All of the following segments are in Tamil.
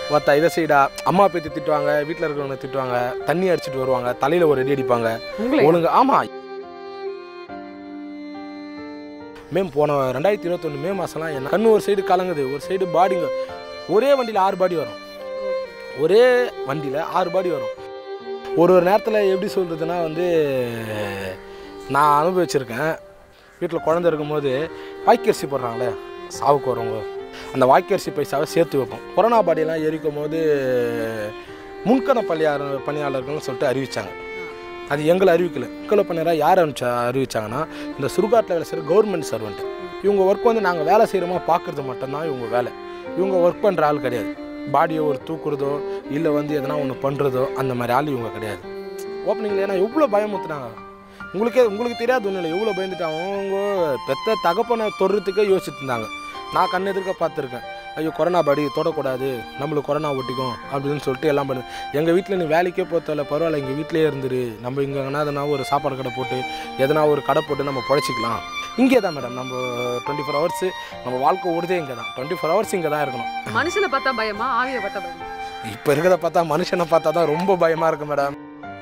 ஒருத்த இதை செய்டா அம்மா பேத்தி திட்டுவாங்க வீட்டில் இருக்கிறவங்க திட்டுவாங்க தண்ணி அடிச்சிட்டு வருவாங்க தலையில் ஒரு அடி அடிப்பாங்க உங்களை ஒழுங்கு ஆமாம் மேம் போன ரெண்டாயிரத்தி இருபத்தொன்று மே மாதம்லாம் என்ன கண்ணு ஒரு சைடு கலங்குது ஒரு சைடு பாடிங்க ஒரே வண்டியில் ஆறு பாடி வரும் ஒரே வண்டியில் ஆறு பாடி வரும் ஒரு ஒரு நேரத்தில் எப்படி சொல்கிறதுனா வந்து நான் அனுபவிச்சிருக்கேன் வீட்டில் குழந்தை இருக்கும்போது வாய்க்கரிசி போடுறாங்களே சாவுக்கு வரவங்க அந்த வாய்க்கரிசி பைசாவை சேர்த்து வைப்போம் கொரோனா பாடியெல்லாம் எரிக்கும் போது முன்கண பணியாளர் பணியாளர்கள்னு சொல்லிட்டு அறிவித்தாங்க அது எங்களை அறிவிக்கல முன்கள பணியாளர் யார் அனுப்பிச்சா அறிவிச்சாங்கன்னா இந்த சுடுகாட்டில் வேலை செய்கிற கவர்மெண்ட் சர்வெண்ட் இவங்க ஒர்க் வந்து நாங்கள் வேலை செய்கிறோமா பார்க்குறது மட்டும்தான் இவங்க வேலை இவங்க ஒர்க் பண்ணுற ஆள் கிடையாது பாடியை ஒரு தூக்குறதோ இல்லை வந்து எதனா ஒன்று பண்ணுறதோ அந்த மாதிரி ஆள் இவங்க கிடையாது ஓப்பனிங்கில் ஏன்னா எவ்வளோ பயமுத்துனாங்க உங்களுக்கே உங்களுக்கு தெரியாது ஒன்றும் இல்லை எவ்வளோ பயந்துட்டு அவங்க பெத்த தகப்பனை தொடுறதுக்கே யோசிச்சுட்டு இருந்தாங்க நான் கண் எதிர்க்க பார்த்துருக்கேன் ஐயோ கொரோனா பாடி தொடக்கூடாது நம்மளுக்கு கொரோனா ஒட்டிக்கும் அப்படின்னு சொல்லிட்டு எல்லாம் பண்ணு எங்கள் வீட்டில் நீ வேலைக்கே போத்தல பரவாயில்ல எங்கள் வீட்டிலே இருந்துரு நம்ம இங்கே எதனா ஒரு சாப்பாடு கடை போட்டு எதனா ஒரு கடை போட்டு நம்ம பொழைச்சிக்கலாம் இங்கே தான் மேடம் நம்ம டுவெண்ட்டி ஃபோர் ஹவர்ஸு நம்ம வாழ்க்கை ஓடுதே இங்கே தான் டுவெண்ட்டி ஃபோர் ஹவர்ஸ் இங்கே தான் இருக்கணும் மனுஷனை பார்த்தா பயமா ஆவியை பார்த்தா பயமா இப்போ இருக்கிறத பார்த்தா மனுஷனை பார்த்தா தான் ரொம்ப பயமாக இருக்கு மேடம்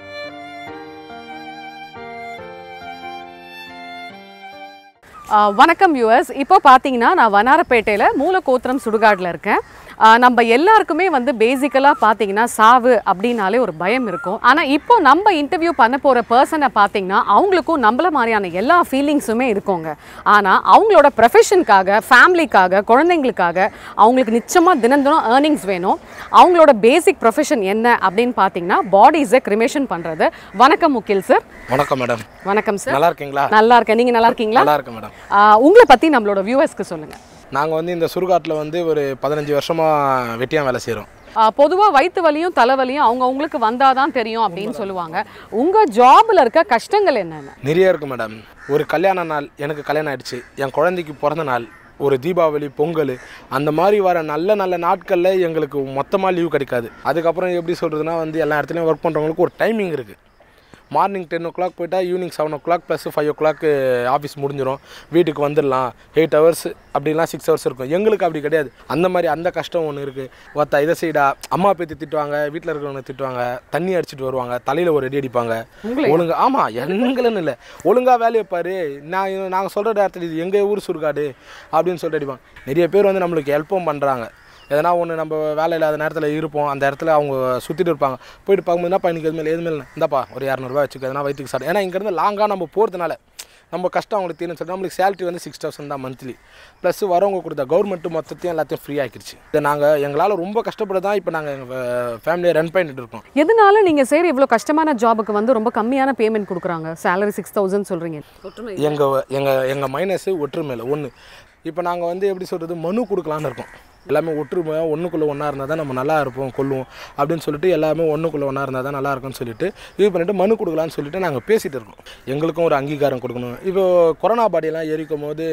ஆ, வணக்கம் வியூவர்ஸ் இப்போ பார்த்தீங்கன்னா நான் வனாரப்பேட்டையில் மூலக்கோத்திரம் சுடுகாட்டில் இருக்கேன் ஆ, நம்ம எல்லாருக்குமே வந்து பேசிக்கலாக பார்த்தீங்கன்னா சாவு அப்படின்னாலே ஒரு பயம் இருக்கும் ஆனால் இப்போ நம்ம இன்டர்வியூ பண்ண போகிற பர்சனை பார்த்தீங்கன்னா அவங்களுக்கும் நம்மள மாதிரியான எல்லா ஃபீலிங்ஸுமே இருக்குங்க ஆனால் அவங்களோட ப்ரொஃபஷனுக்காக ஃபேமிலிக்காக குழந்தைங்களுக்காக அவங்களுக்கு நிச்சயமாக தினம் தினம் ஏர்னிங்ஸ் வேணும் அவங்களோட பேசிக் ப்ரொஃபஷன் என்ன அப்படின்னு பார்த்தீங்கன்னா பாடிஸை கிரிமேஷன் பண்ணுறது வணக்கம் முகில் சார் வணக்கம் மேடம் வணக்கம் சார் நல்லா இருக்கீங்களா நல்லா இருக்கேன் நீங்கள் நல்லா இருக்கீங்களா நல்லா இருக்கேன் மேடம் ஆ, உங்களை பற்றி நம்மளோட வியூவர்ஸ்க்கு சொல்லுங்கள் நாங்கள் வந்து இந்த சுடுகாட்டில் வந்து ஒரு பதினஞ்சு வருஷமாக வெட்டியாக வேலை செய்கிறோம் பொதுவாக வயிற்று வலியும் தலைவலியும் அவங்க அவங்களுக்கு வந்தால் தான் தெரியும் அப்படின்னு சொல்லுவாங்க உங்கள் ஜாபில் இருக்க கஷ்டங்கள் என்னென்ன நிறைய இருக்குது மேடம் ஒரு கல்யாண நாள் எனக்கு கல்யாணம் ஆயிடுச்சு என் குழந்தைக்கு பிறந்த நாள் ஒரு தீபாவளி பொங்கல் அந்த மாதிரி வர நல்ல நல்ல நாட்களில் எங்களுக்கு மொத்தமாக லீவ் கிடைக்காது அதுக்கப்புறம் எப்படி சொல்கிறதுனா வந்து எல்லா இடத்துலையும் ஒர்க் பண்ணுறவங்களுக்கு ஒரு டைமிங் இருக்குது மார்னிங் டென் ஓ கிளாக் போயிட்டா evening seven o'clock plus five o'clock office முடிஞ்சிடும் வீட்டுக்கு வந்துடலாம் எயிட் ஹவர்ஸ் அப்படிலாம் சிக்ஸ் ஹவர்ஸ் இருக்கும் எங்களுக்கு அப்படி கிடையாது அந்த மாதிரி அந்த கஷ்டம் ஒன்று இருக்குது ஒருத்த இதை செய்டா அம்மா பேத்தி திட்டுவாங்க வீட்டில் இருக்கிறவங்க திட்டுவாங்க தண்ணி அடிச்சிட்டு வருவாங்க தலையில் ஒரு அடி அடிப்பாங்க உங்களை ஒழுங்கா ஆமாம் எங்களுன்னு இல்லை ஒழுங்காக வேலையை பாரு நான் நாங்கள் சொல்கிற இடத்துல இது எங்கள் ஊர் சுடுகாடு அப்படின்னு சொல்லிட்டு அடிப்பாங்க நிறைய பேர் வந்து நம்மளுக்கு ஹெல்ப்பும் பண்ணுறாங்க எதனா ஒன்று நம்ம வேலை இல்லாத நேரத்தில் இருப்போம் அந்த இடத்துல அவங்க சுற்றிட்டு இருப்பாங்க போயிட்டு பார்க்கும்போது என்னப்பா எனக்கு எதுவுமே எதுவுமே இல்லை இந்தாப்பா ஒரு இரநூறுவா வச்சுக்க எதனா வயிற்றுக்கு சாப்பிடு ஏன்னா இங்கேருந்து லாங்காக நம்ம போகிறதுனால நம்ம கஷ்டம் அவங்களுக்கு தீர்னு சொல்லிட்டு நம்மளுக்கு சேலரி வந்து சிக்ஸ் தௌசண்ட் தான் மந்த்லி ப்ளஸ் வரவங்க கொடுத்த கவர்மெண்ட்டு மொத்தத்தையும் எல்லாத்தையும் ஃப்ரீ ஆக்கிடுச்சு இதை நாங்கள் எங்களால் ரொம்ப கஷ்டப்பட்டு தான் இப்போ நாங்கள் எங்கள் ஃபேமிலியை ரன் பண்ணிட்டு இருக்கோம் எதனால நீங்கள் செய்கிற இவ்வளோ கஷ்டமான ஜாபுக்கு வந்து ரொம்ப கம்மியான பேமெண்ட் கொடுக்குறாங்க சேலரி சிக்ஸ் தௌசண்ட் சொல்கிறீங்க எங்கள் எங்கள் எங்கள் மைனஸு ஒற்றுமையில் ஒன்று இப்போ நாங்கள் வந்து எப்படி சொல்கிறது மனு கொடுக்கலான்னு இருக்கோம் எல்லாமே ஒற்றுமையாக ஒன்றுக்குள்ளே ஒன்றா இருந்தால் தான் நம்ம நல்லா இருப்போம் கொள்ளுவோம் அப்படின்னு சொல்லிட்டு எல்லாமே ஒன்றுக்குள்ளே ஒன்றா இருந்தால் தான் நல்லா இருக்கும்னு சொல்லிட்டு இது பண்ணிட்டு மனு கொடுக்கலான்னு சொல்லிட்டு நாங்கள் பேசிகிட்டு இருக்கோம் எங்களுக்கும் ஒரு அங்கீகாரம் கொடுக்கணும் இப்போ கொரோனா பாடியெல்லாம் எரிக்கும் போது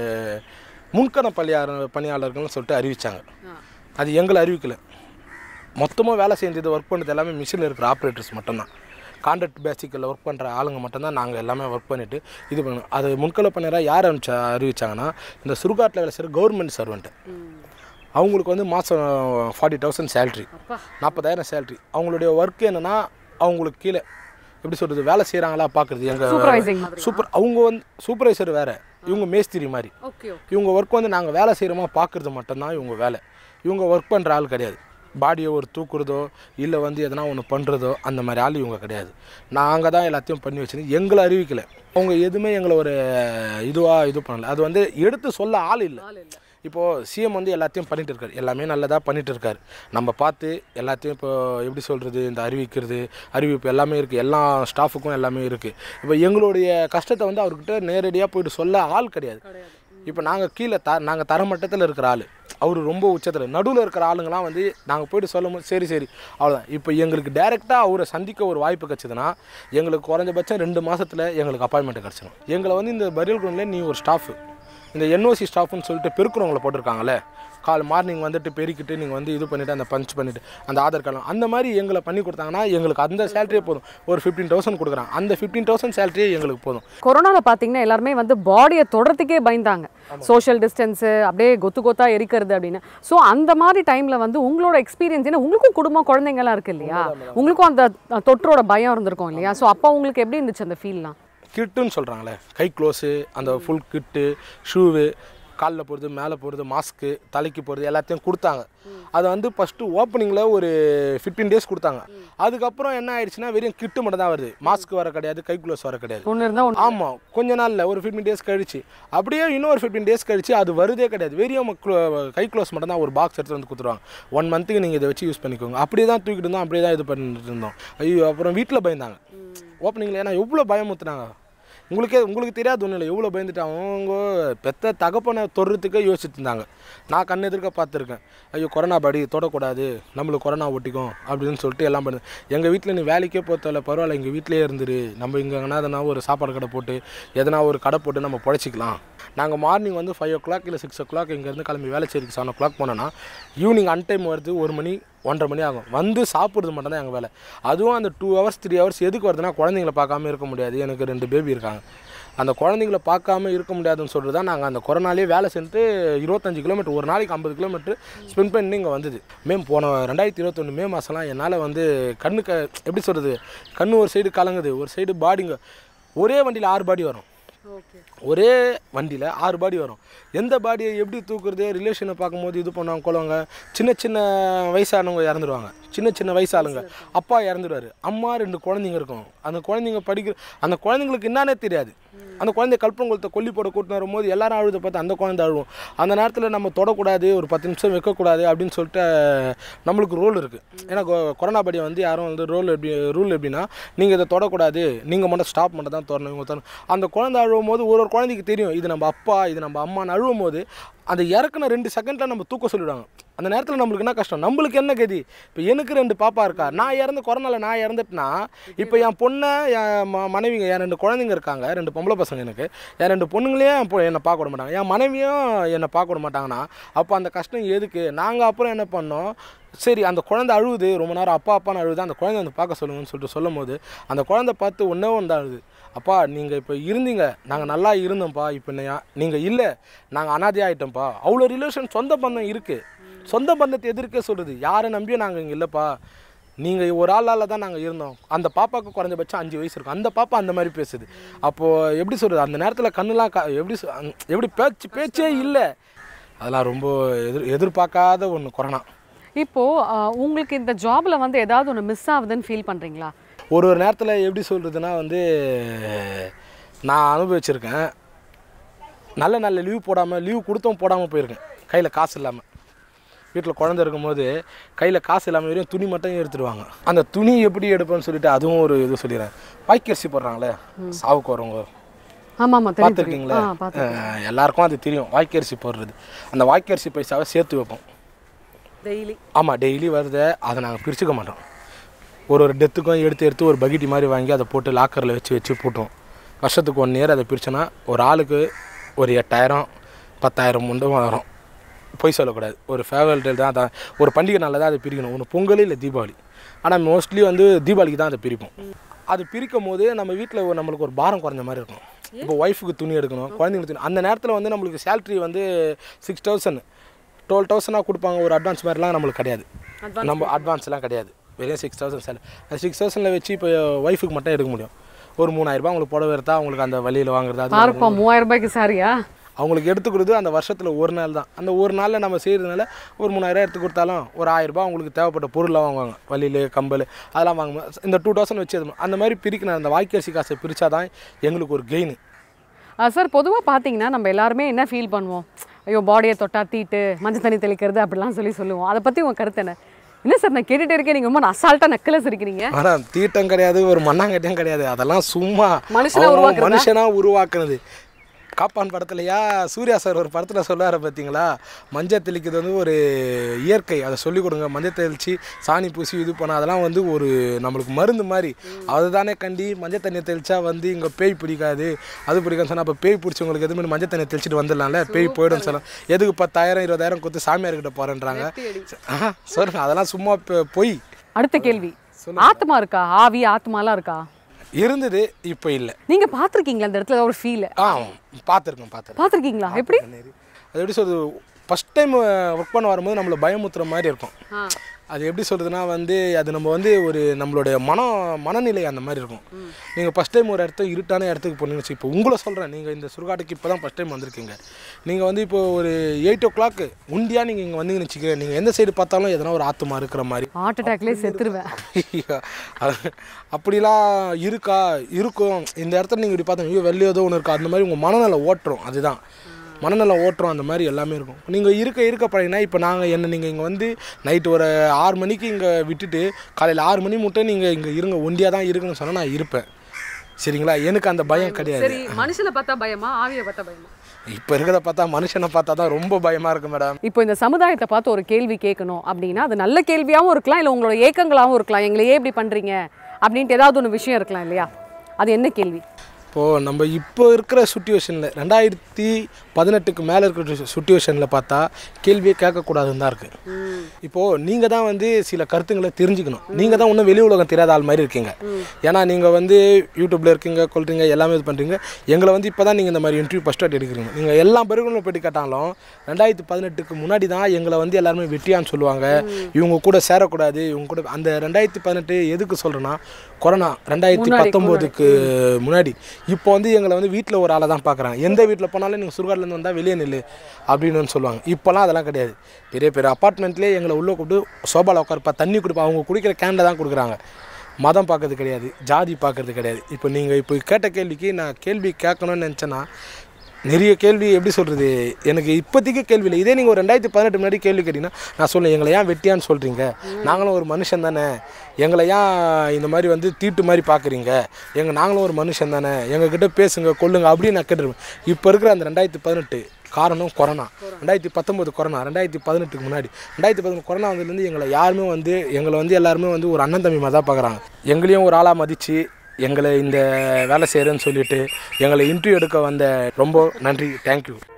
முன்கண பணியாளர் பணியாளர்கள்னு சொல்லிட்டு அறிவித்தாங்க அது எங்களை அறிவிக்கல மொத்தமாக வேலை செஞ்சது ஒர்க் பண்ணுறது எல்லாமே மிஷினில் இருக்கிற ஆப்ரேட்டர்ஸ் மட்டும்தான் கான்ட்ராக்ட் பேசிக்கில் ஒர்க் பண்ணுற ஆளுங்க மட்டும்தான் நாங்கள் எல்லாமே ஒர்க் பண்ணிவிட்டு இது பண்ணணும் அது முன்கள பண்ணியராக யார் அனுப்பிச்சா அறிவிச்சாங்கன்னா இந்த சுடுகாட்டில் வேலை செய்கிற கவர்மெண்ட் சர்வெண்ட்டு அவங்களுக்கு வந்து மாதம் ஃபார்ட்டி தௌசண்ட் சேல்ரி நாற்பதாயிரம் சேல்ரி அவங்களுடைய ஒர்க் என்னென்னா அவங்களுக்கு கீழே எப்படி சொல்கிறது வேலை செய்கிறாங்களா பார்க்குறது எங்கள் சூப்பர்வைசிங் மாதிரி சூப்பர் அவங்க வந்து சூப்பர்வைசர் வேறு இவங்க மேஸ்திரி மாதிரி ஓகே இவங்க ஒர்க் வந்து நாங்கள் வேலை செய்கிறோமா பார்க்குறது மட்டும்தான் இவங்க வேலை இவங்க ஒர்க் பண்ணுற ஆள் கிடையாது பாடியை ஒரு தூக்குறதோ இல்லை வந்து எதனா ஒன்று பண்ணுறதோ அந்த மாதிரி ஆள் இவங்க கிடையாது நாங்கள் தான் எல்லாத்தையும் பண்ணி வச்சிருந்து எங்களை அறிவிக்கலை அவங்க எதுவுமே எங்களை ஒரு இதுவாக இது பண்ணல அது வந்து எடுத்து சொல்ல ஆள் இல்லை இப்போது சிஎம் வந்து எல்லாத்தையும் பண்ணிட்டு இருக்காரு எல்லாமே நல்லதாக பண்ணிட்டு இருக்காரு நம்ம பார்த்து எல்லாத்தையும் இப்போ எப்படி சொல்கிறது இந்த அறிவிக்கிறது அறிவிப்பு எல்லாமே இருக்குது எல்லா ஸ்டாஃபுக்கும் எல்லாமே இருக்குது இப்போ எங்களுடைய கஷ்டத்தை வந்து அவர்கிட்ட நேரடியாக போயிட்டு சொல்ல ஆள் கிடையாது இப்போ நாங்கள் கீழே த நாங்கள் தரமட்டத்தில் இருக்கிற ஆள் அவர் ரொம்ப உச்சத்தில் நடுவில் இருக்கிற ஆளுங்களாம் வந்து நாங்கள் போயிட்டு சொல்லும் போது சரி சரி அவ்வளோதான் இப்போ எங்களுக்கு டைரெக்டாக அவரை சந்திக்க ஒரு வாய்ப்பு கிடச்சிதுன்னா எங்களுக்கு குறைஞ்சபட்சம் ரெண்டு மாதத்தில் எங்களுக்கு அப்பாயின்மெண்ட் கிடச்சிடும் எங்களை வந்து இந்த பரியல் குரூண்டில் நீ ஒரு ஸ்டாஃபு இந்த என்ஓசி ஸ்டாஃப்னு சொல்லிட்டு பெருக்குறவங்கள போட்டிருக்காங்களே கால் மார்னிங் வந்துட்டு பெருக்கிட்டு நீங்கள் வந்து இது பண்ணிவிட்டு அந்த பஞ்ச் பண்ணிவிட்டு அந்த ஆதார் கார்டு அந்த மாதிரி எங்களை பண்ணி கொடுத்தாங்கன்னா எங்களுக்கு அந்த சேலரியே போதும் ஒரு ஃபிஃப்டீன் தௌசண்ட் கொடுக்குறாங்க அந்த ஃபிஃப்டீன் தௌசண்ட் சேலரியே எங்களுக்கு போதும் கொரோனாவில் பார்த்தீங்கன்னா எல்லாருமே வந்து பாடியை தொடறதுக்கே பயந்தாங்க சோஷியல் டிஸ்டன்ஸு அப்படியே கொத்து கொத்தா எரிக்கிறது அப்படின்னு ஸோ அந்த மாதிரி டைமில் வந்து உங்களோட எக்ஸ்பீரியன்ஸ் ஏன்னா உங்களுக்கும் குடும்பம் குழந்தைங்கலாம் இருக்கு இல்லையா உங்களுக்கும் அந்த அஹ், தொற்றோட பயம் இருந்திருக்கும் இல்லையா ஸோ அப்போ உங்களுக்கு எப்படி இருந்துச்சு அந்த ஃபீல்லாம் கிட்டுன்னு சொல்கிறாங்களே கை க்ளோஸு அந்த ஃபுல் கிட்டு ஷூவு காலில் போகிறது மேலே போகிறது மாஸ்க்கு தலைக்கு போகிறது எல்லாத்தையும் கொடுத்தாங்க அதை வந்து ஃபஸ்ட்டு ஓப்பனிங்கில் ஒரு ஃபிஃப்டீன் டேஸ் கொடுத்தாங்க அதுக்கப்புறம் என்ன ஆயிடுச்சுன்னா வெறும் கிட்டு மட்டும் தான் வருது மாஸ்க் வர கிடையாது கை க்ளோஸ் வர கிடையாது ஒன்று இருந்தால் ஒன்று ஆமாம் கொஞ்ச நாளில் ஒரு ஃபிஃப்டீன் டேஸ் கழிச்சு அப்படியே இன்னொரு ஃபிஃப்டீன் டேஸ் கழிச்சு அது வருதே கிடையாது வெறும் கை க்ளோஸ் மட்டும் தான் ஒரு பாக்ஸ் எடுத்து வந்து கொடுத்துருவாங்க ஒன் மந்த்துக்கு நீங்கள் இதை வச்சு யூஸ் பண்ணிக்கோங்க அப்படியே தான் தூக்கிட்டு இருந்தோம் அப்படியே தான் இது பண்ணிட்டு இருந்தோம் ஐயோ அப்புறம் வீட்டில் பயந்தாங்க ஓப்பனிங்கில் ஏன்னா எவ்வளோ பயமுத்துனாங்க உங்களுக்கே உங்களுக்கு தெரியாது ஒன்றும் இல்லை எவ்வளோ பயந்துட்டு அவங்க பெத்த தகப்பனை தொடுறதுக்கே யோசிச்சுட்டு இருந்தாங்க நான் கண் எதிர்க்க பார்த்துருக்கேன் ஐயோ கொரோனா படி தொடக்கூடாது நம்மளுக்கு கொரோனா ஒட்டிக்கும் அப்படின்னு சொல்லிட்டு எல்லாம் பண்ணுது எங்கள் வீட்டில் நீ வேலைக்கே போத்தல பரவாயில்ல எங்கள் வீட்டிலே இருந்துரு நம்ம இங்கே எதனா ஒரு சாப்பாடு கடை போட்டு எதனா ஒரு கடை போட்டு நம்ம பொழைச்சிக்கலாம் நாங்கள் மார்னிங் வந்து ஃபைவ் ஓ கிளாக் இல்லை சிக்ஸ் ஓ கிளாக் இங்கேருந்து கிளம்பி வேலைச்சேரிக்கு செவன் ஓ கிளாக் போனோன்னா ஈவினிங் அன்டைம் வருது ஒரு மணி ஒன்றரை மணி ஆகும் வந்து சாப்பிட்றது மட்டும் தான் எங்கள் வேலை அதுவும் அந்த டூ ஹவர்ஸ் த்ரீ ஹவர்ஸ் எதுக்கு வருதுன்னா குழந்தைங்கள பார்க்காம இருக்க முடியாது எனக்கு ரெண்டு பேபி இருக்காங்க அந்த குழந்தைங்கள பார்க்காம இருக்க முடியாதுன்னு சொல்லிட்டு தான் நாங்கள் அந்த கொரோனாலே வேலை செஞ்சு இருபத்தஞ்சு கிலோமீட்டர் ஒரு நாளைக்கு ஐம்பது கிலோமீட்டர் ஸ்பெண்ட் பண்ணி இங்கே வந்தது மே போன ரெண்டாயிரத்தி இருபத்தொன்று மே மாதம்லாம் என்னால் வந்து கண்ணு க எப்படி சொல்கிறது கண்ணு ஒரு சைடு கலங்குது ஒரு சைடு பாடிங்க ஒரே வண்டியில் ஆறு பாடி வரும் ஓகே ஒரே வண்டியில் ஆறு பாடி வரும் எந்த பாடியை எப்படி தூக்குறது ரிலேஷனை பார்க்கும்போது இது பண்ணுவாங்க கொள்வாங்க சின்ன சின்ன வயசானவங்க இறந்துருவாங்க சின்ன சின்ன வயசாளுங்க அப்பா இறந்துடுவார் அம்மா ரெண்டு குழந்தைங்க இருக்கும் அந்த குழந்தைங்க படிக்கிற அந்த குழந்தைங்களுக்கு என்னன்னே தெரியாது அந்த குழந்தை கல்பங்குளத்தை கொல்லி போட கூட்டின்னு வரும்போது எல்லாரும் அழுத பார்த்து அந்த குழந்தை அழுவும் அந்த நேரத்தில் நம்ம தொடக்கூடாது ஒரு பத்து நிமிஷம் வைக்கக்கூடாது அப்படின்னு சொல்லிட்டு நம்மளுக்கு ரூல் இருக்குது ஏன்னா கொ- கொரோனா படியை வந்து யாரும் வந்து ரூல் எப்படி ரூல் எப்படின்னா நீங்கள் இதை தொடக்கூடாது நீங்கள் மட்டும் ஸ்டாப் மட்டும் தான் தொடணும் இவங்க தொடணும் அந்த குழந்தை அழுவும் போது ஒரு ஒரு குழந்தைக்கு தெரியும் இது நம்ம அப்பா இது நம்ம அம்மான்னு அழுவும் போது அந்த இறக்குன ரெண்டு செகண்டில் நம்ம தூக்க சொல்லிடுவாங்க அந்த நேரத்தில் நம்மளுக்கு என்ன கஷ்டம் நம்மளுக்கு என்ன கதி இப்போ எனக்கு ரெண்டு பாப்பா இருக்கா நான் இறந்து கொரோனாவில் நான் இறந்துட்டேன்னா இப்போ என் பொண்ணை என் ம மனைவிங்க என் ரெண்டு குழந்தைங்க இருக்காங்க ரெண்டு பொம்பளை பசங்க எனக்கு என் ரெண்டு பொண்ணுங்களே என் பொ- என்னை பார்க்க விட மாட்டாங்க என் மனைவியும் என்னை பார்க்க விட மாட்டாங்கன்னா அப்போ அந்த கஷ்டம் எதுக்கு நாங்கள் அப்புறம் என்ன பண்ணோம் சரி அந்த குழந்தை அழுவுது ரொம்ப நேரம் அப்பா அப்பான்னு அழுவுது அந்த குழந்தை வந்து பார்க்க சொல்லுங்கன்னு சொல்லிட்டு சொல்லும் போது அந்த குழந்தை பார்த்து ஒன்றே ஒன்று தான் அழுது அப்பா நீங்கள் இப்போ இருந்தீங்க நாங்கள் நல்லா இருந்தோம்ப்பா இப்போ நீங்கள் இல்லை நாங்கள் அனாதை ஆகிட்டோம்ப்பா அவ்வளோ ரிலேஷன் சொந்த பந்தம் இருக்குது சொந்த பந்தத்தை எதிர்க்க சொல்கிறது யாரை நம்பியும் நாங்கள் இங்கே இல்லைப்பா நீங்கள் ஒரு ஆளால் தான் நாங்கள் இருந்தோம் அந்த பாப்பாவுக்கு குறைஞ்சபட்சம் அஞ்சு வயசு இருக்கும் அந்த பாப்பா அந்த மாதிரி பேசுது அப்போது எப்படி சொல்கிறது அந்த நேரத்தில் கண்ணுலாம் கா எப்படி சொ- அந்- எப்படி பேச்சு பேச்சே இல்லை அதெல்லாம் ரொம்ப எதிர் எதிர்பார்க்காத ஒன்று கொரோனா இப்போ அஹ், உங்களுக்கு இந்த ஜாப்ல வந்து ஏதாவது ஒன்று மிஸ் ஆகுதுன்னு ஃபீல் பண்றீங்களா ஒரு ஒரு நேரத்தில் எப்படி சொல்கிறதுனா வந்து நான் அனுபவிச்சிருக்கேன் நல்ல நல்ல லீவ் போடாமல் லீவ் கொடுத்தும் போடாமல் போயிருக்கேன் கையில் காசு இல்லாமல் வீட்டில் குழந்தை இருக்கும்போது கையில் காசு இல்லாமல் வெறும் துணி மட்டும் எடுத்துடுவாங்க அந்த துணி எப்படி எடுப்பேன்னு சொல்லிட்டு அதுவும் ஒரு இது சொல்லிடுறேன் வாய்க்கரிசி போடுறாங்களே சாவுக்கு வரவங்க ஆமா ஆமா தெரியும் தெரியும். பார்த்துருக்கீங்களா ஆ பார்த்து எல்லாருக்கும் அது தெரியும் வாய்க்கரிசி போடுறது அந்த வாய்க்கரிசி பைசாவை சேர்த்து வைப்போம் டெய்லி ஆமாம் டெய்லி வருது அதை நாங்கள் பிரிச்சுக்க மாட்டோம் ஒரு ஒரு டெத்துக்கும் எடுத்து எடுத்து ஒரு பக்கெட்டி மாதிரி வாங்கி அதை போட்டு லாக்கரில் வச்சு வச்சு போட்டோம் வருஷத்துக்கு ஒன் இயர் அதை பிரிச்சோன்னா ஒரு ஆளுக்கு ஒரு எட்டாயிரம் பத்தாயிரம் முண்டும் வரும் பொய் சொல்லக்கூடாது ஒரு ஃபேவரல் டே தான் அதான் ஒரு பண்டிகை நாளில் தான் அதை பிரிக்கணும் ஒன்று பொங்கல் இல்லை தீபாவளி ஆனால் மோஸ்ட்லி வந்து தீபாவளிக்கு தான் அதை பிரிப்போம் அது பிரிக்கும் போது நம்ம வீட்டில் நம்மளுக்கு ஒரு பாரம் குறைஞ்ச மாதிரி இருக்கும் இப்போ ஒய்ஃபுக்கு துணி எடுக்கணும் குழந்தைங்களுக்கு துணி அந்த நேரத்தில் வந்து நம்மளுக்கு சேல்ரி வந்து சிக்ஸ் தௌசண்ட் டுவெல் தௌசண்டாக கொடுப்பாங்க ஒரு அட்வான்ஸ் மாதிரிலாம் நம்மளுக்கு கிடையாது நம்ம அட்வான்ஸ்லாம் கிடையாது வெறும் சிக்ஸ் தௌசண்ட் சேலரி அந்த சிக்ஸ் தௌசண்டில் வச்சு இப்போ ஒய்ஃபுக்கு மட்டும் எடுக்க முடியும் ஒரு மூணாயிரரூபா உங்களுக்கு புடவை எடுத்தா அவங்களுக்கு அந்த வழியில் வாங்குறது அது பாருப்பா மூவாயிரம் ரூபாய்க்கு சாரியா அவங்களுக்கு எடுத்துக்கிறது அந்த வருஷத்தில் ஒரு நாள் தான் அந்த ஒரு நாளில் நம்ம செய்கிறதுனால ஒரு மூணாயிரம் எடுத்து கொடுத்தாலும் ஒரு ஆயிரரூபா அவங்களுக்கு தேவைப்பட்ட பொருள்லாம் வாங்குவாங்க வழியில் கம்பல் அதெல்லாம் வாங்குவோம் இந்த டூ தௌசண்ட் வச்சு அது அந்த மாதிரி பிரிக்கணும் அந்த வாய்க்கரிசி காசை பிரித்தா தான் எங்களுக்கு ஒரு கெயின் சார் பொதுவாக பார்த்தீங்கன்னா நம்ம எல்லாருமே என்ன ஃபீல் பண்ணுவோம் ஐயோ பாடியை தொட்டா தீட்டு மஞ்சள் தண்ணி தெளிக்கிறது அப்படிலாம் சொல்லி சொல்லுவோம் அதை பற்றி உங்கள் கருத்து என்ன என்ன சார் நான் கேட்டுட்டே இருக்கேன் நீங்கள் ரொம்ப அசால்ட்டாக நக்கலஸ் இருக்கிறீங்க ஆனால் தீட்டம் கிடையாது ஒரு மண்ணாங்கட்டியும் கிடையாது அதெல்லாம் சும்மா மனுஷனா அவங்க உருவாக்குறதா? மனுஷனா உருவாக்குனது காப்பான் படத்துலையா சூர்யா சார் ஒரு படத்தில் சொல்லுவார் பார்த்தீங்களா மஞ்சள் தெளிக்கிறது வந்து ஒரு இயற்கை அதை சொல்லிக் கொடுங்க மஞ்சள் தெளித்து சாணி பூசி இது பண்ண அதெல்லாம் வந்து ஒரு நம்மளுக்கு மருந்து மாதிரி அதுதானே கண்டி மஞ்சள் தண்ணியை தெளிச்சா வந்து இங்கே பேய் பிடிக்காது அது பிடிக்காதுன்னு சொன்னால் அப்போ பேய் பிடிச்சவங்களுக்கு எதுவுமே மஞ்சள் தண்ணியை தெளிச்சிட்டு வந்துடலாம்ல பேய் போயிடும் சொல்லலாம் எதுக்கு பத்தாயிரம் இருபதாயிரம் கொடுத்து சாமியார்கிட்ட போகிறேன்றாங்க ஆ சொல்லுங்க அதெல்லாம் சும்மா பொ- பொய் அடுத்த கேள்வி ஆத்மா இருக்கா ஆவி ஆத்மாலாம் இருக்கா இருந்தது இப்போ இல்லை நீங்க பார்த்திருக்கீங்களா அந்த இடத்துல ஒரு ஃபீல் ஆ பார்த்துருக்கேன் பார்த்துருக்கேன் பார்த்திருக்கீங்களா எப்படி அது எப்படி சொல்கிறது ஃபஸ்ட் டைம் ஒர்க் பண்ண வரும்போது நம்மளை பயமுத்துற மாதிரி இருக்கும் அது எப்படி சொல்கிறதுனா வந்து அது நம்ம வந்து ஒரு நம்மளுடைய மன மனநிலை அந்த மாதிரி இருக்கும் நீங்கள் ஃபஸ்ட் டைம் ஒரு இடத்த இருட்டான இடத்துக்கு போனீங்கன்னு வச்சு இப்போ உங்களை சொல்கிறேன் நீங்கள் இந்த சுடுகாட்டுக்கு இப்போ தான் ஃபஸ்ட் டைம் வந்திருக்கீங்க நீங்கள் வந்து இப்போ ஒரு எயிட் ஓ கிளாக் உண்டியாக நீங்கள் இங்கே வந்தீங்கன்னு வச்சுக்கிறேன் நீங்கள் எந்த சைடு பார்த்தாலும் எதனா ஒரு ஆத்மா இருக்கிற மாதிரி ஹார்ட் அட்டாக்லேயே செத்துருவேன் ஐயா, அது- அப்படிலாம் இருக்கா இருக்கும் இந்த இடத்துல நீங்கள் இப்படி பார்த்தா ஐயோ வெளியே ஏதோ ஒன்று இருக்கா அந்த மாதிரி உங்கள் மனநல ஓட்டுறோம் அதுதான் மனநல ஓட்டுறோம் அந்த மாதிரி எல்லாமே இருக்கும் நீங்கள் இருக்க இருக்க பழகினா இப்போ நாங்கள் என்ன நீங்கள் இங்கே வந்து நைட்டு ஒரு ஆறு மணிக்கு இங்கே விட்டுட்டு காலையில் ஆறு மணி மட்டும் நீங்கள் இங்கே இருங்க ஒண்டியாக தான் இருக்குன்னு சொன்னால் நான் இருப்பேன் சரிங்களா எனக்கு அந்த பயம் கிடையாது சரி மனுஷனை பார்த்தா பயமா ஆவியை பார்த்தா பயமா இப்போ இருக்கிறத பார்த்தா மனுஷனை பார்த்தா தான் ரொம்ப பயமாக இருக்குது மேடம் இப்போ இந்த சமுதாயத்தை பார்த்து ஒரு கேள்வி கேட்கணும் அப்படின்னா அது நல்ல கேள்வியாகவும் இருக்கலாம் இல்லை உங்களோட ஏக்கங்களாகவும் இருக்கலாம் எங்களை ஏன் இப்படி பண்ணுறீங்க அப்படின்ட்டு ஏதாவது ஒன்று விஷயம் இருக்கலாம் இல்லையா அது என்ன கேள்வி இப்போது நம்ம இப்போ இருக்கிற சுச்சுவேஷனில் ரெண்டாயிரத்தி பதினெட்டுக்கு மேலே இருக்கிற சுச்சுவேஷனில் பார்த்தா கேள்வியே கேட்கக்கூடாதுன்னு தான் இருக்குது இப்போது நீங்கள் தான் வந்து சில கருத்துங்களை தெரிஞ்சுக்கணும் நீங்கள் தான் இன்னும் வெளி உலகம் தெரியாத ஆள் மாதிரி இருக்கீங்க ஏன்னா நீங்கள் வந்து யூடியூப்பில் இருக்கீங்க கொள்றீங்க எல்லாமே இது பண்ணுறீங்க எங்களை வந்து இப்போ தான் நீங்கள் இந்த மாதிரி இன்டர்வியூ ஃபஸ்ட் எடுக்கிறீங்க நீங்கள் எல்லா பேருக்கும் போயிட்டு கேட்டாலும் ரெண்டாயிரத்தி பதினெட்டுக்கு முன்னாடி தான் எங்களை வந்து எல்லாருமே வெட்டியான்னு சொல்லுவாங்க இவங்க கூட சேரக்கூடாது இவங்க கூட அந்த ரெண்டாயிரத்தி பதினெட்டு எதுக்கு சொல்கிறேன்னா கொரோனா ரெண்டாயிரத்தி முன்னாடி, பத்தொம்போதுக்கு முன்னாடி இப்போ வந்து எங்களை வந்து வீட்டில் ஒரு ஆளை தான் பார்க்குறாங்க எந்த வீட்டில் போனாலும் நீங்கள் சுடுகாட்லேருந்து வந்தால் வெளியே நில்லு அப்படின்னு வந்து சொல்லுவாங்க இப்போலாம் அதெல்லாம் கிடையாது பெரிய பெரிய அப்பார்ட்மெண்ட்லேயே எங்களை உள்ளே கூப்பிட்டு சோபாவில் உட்காருப்பா தண்ணி கொடுப்பா அவங்க குடிக்கிற கேனில் தான் கொடுக்குறாங்க மதம் பார்க்கறது கிடையாது ஜாதி பார்க்கறது கிடையாது இப்போ நீங்கள் இப்போ கேட்ட கேள்விக்கு நான் கேள்வி கேட்கணும்னு நினச்சேன்னா நிறைய கேள்வி எப்படி சொல்கிறது எனக்கு இப்போதைக்கு கேள்வி இல்லை இதே நீங்கள் ஒரு ரெண்டாயிரத்தி பதினெட்டு முன்னாடி கேள்வி கேட்டிங்கன்னா நான் சொல்லுவேன் எங்களை ஏன் வெட்டியான்னு சொல்கிறீங்க நாங்களும் ஒரு மனுஷன் தானே எங்களை ஏன் இந்த மாதிரி வந்து தீட்டு மாதிரி பார்க்குறீங்க எங்கள் நாங்களும் ஒரு மனுஷன் தானே எங்ககிட்ட பேசுங்க கொல்லுங்க அப்படின்னு நான் கேட்டுருவேன் இப்போ இருக்கிற அந்த ரெண்டாயிரத்தி பதினெட்டு காரணம் கொரோனா ரெண்டாயிரத்தி பத்தொம்போது கொரோனா ரெண்டாயிரத்தி பதினெட்டுக்கு முன்னாடி ரெண்டாயிரத்தி பதினெட்டு கொரோனா வந்ததுலேருந்து எங்களை யாருமே வந்து எங்களை வந்து எல்லாருமே வந்து ஒரு அண்ணன் தம்பி மாதிரி தான் பார்க்குறாங்க எங்களையும் ஒரு ஆளாக மதித்து எங்களை இந்த வேலை செய்கிறேன்னு சொல்லிட்டு எங்களை இன்டர்வியூ எடுக்க வந்த ரொம்ப நன்றி தேங்க்யூ